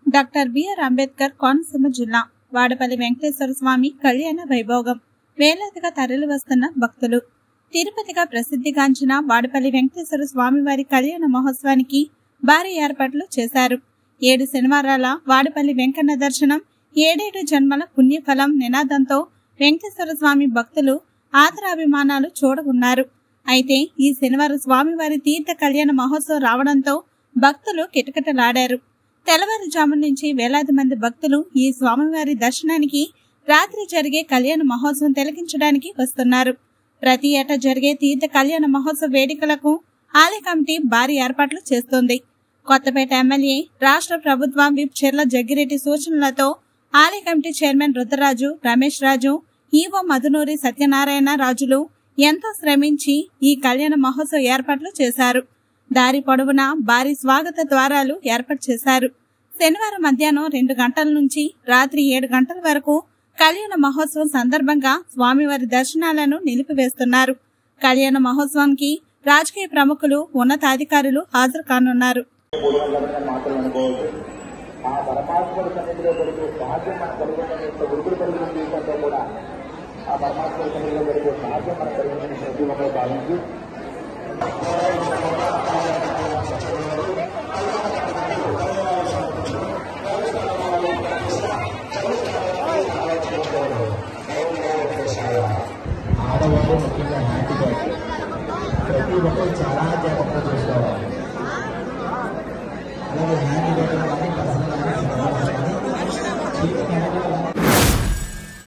doctor BR Ambedkar Konaseema జిల్లా వాడపల్లి వెంకటేశ్వర స్వామి కళ్యాణ వైభోగం వేలాదిగా తరలి వస్తున్న భక్తులు తిరుపతిగా ప్రసిద్ధిగాంచిన వాడపల్లి వెంకటేశ్వర స్వామి వారి కళ్యాణ మహోత్సవానికి భారీ ఏర్పాట్లు చేశారు ఏడు శనివారాల వాడపల్లి వెంకన్న దర్శనం ఏడేడు జన్మల పుణ్యఫలం నినాదంతో వెంకటేశ్వర స్వామి భక్తులు ఆదరాభిమానాలు చూడకున్నారు అయితే ఈ శనివారం స్వామివారి తీర్థ కళ్యాణ మహోత్సవం రావడంతో భక్తులు కిటకిటలాడారు తెల్లవారుజాము నుంచి వేలాది మంది భక్తులు ఈ స్వామివారి దర్శనానికి రాత్రి జరిగే కళ్యాణ మహోత్సవం తిలకించడానికి వస్తున్నారు ప్రతి ఏటా జరిగే తీర్థ కళ్యాణ మహోత్సవ వేడుకలకు ఆలయ కమిటీ భారీ ఏర్పాట్లు చేస్తోంది కొత్తపేట ఎమ్మెల్యే రాష్ట్ర ప్రభుత్వం విప్ చెర్ల జగ్గిరెడ్డి సూచనలతో ఆలయ committee chairman Rudraraju Ramesh Raju EO Madhunuri Satyanarayana రాజులు ఎంతో శ్రమించి ఈ కళ్యాణ మహోత్సవ ఏర్పాట్లు చేశారు దారి పొడవునా భారీ స్వాగత ద్వారాలు ఏర్పాటు చేశారు శనివారం మధ్యాహ్నం రెండు గంటల నుంచి రాత్రి ఏడు గంటల వరకు కళ్యాణ మహోత్సవం సందర్భంగా స్వామివారి దర్శనాలను నిలిపివేస్తున్నారు కళ్యాణ మహోత్సవానికి రాజకీయ ప్రముఖులు ఉన్నతాధికారులు హాజరు కానున్నారు పూర్వకమైన మాటలు అనుకోవద్దు ఆ పరమాత్ముడి సన్నిధిలో జరిగే సహజం మన కలుగుతున్న యొక్క ఉడుకుడు కలిగిన జీవితంలో కూడా ఆ పరమాత్ముడి సన్నిధిలో జరిగే సహజం మన కలిగిన ప్రతి ఒక్కరు భావించి ఆడవాళ్ళు ముఖ్యంగా హ్యాపీగా ప్రతి ఒక్కరు చాలా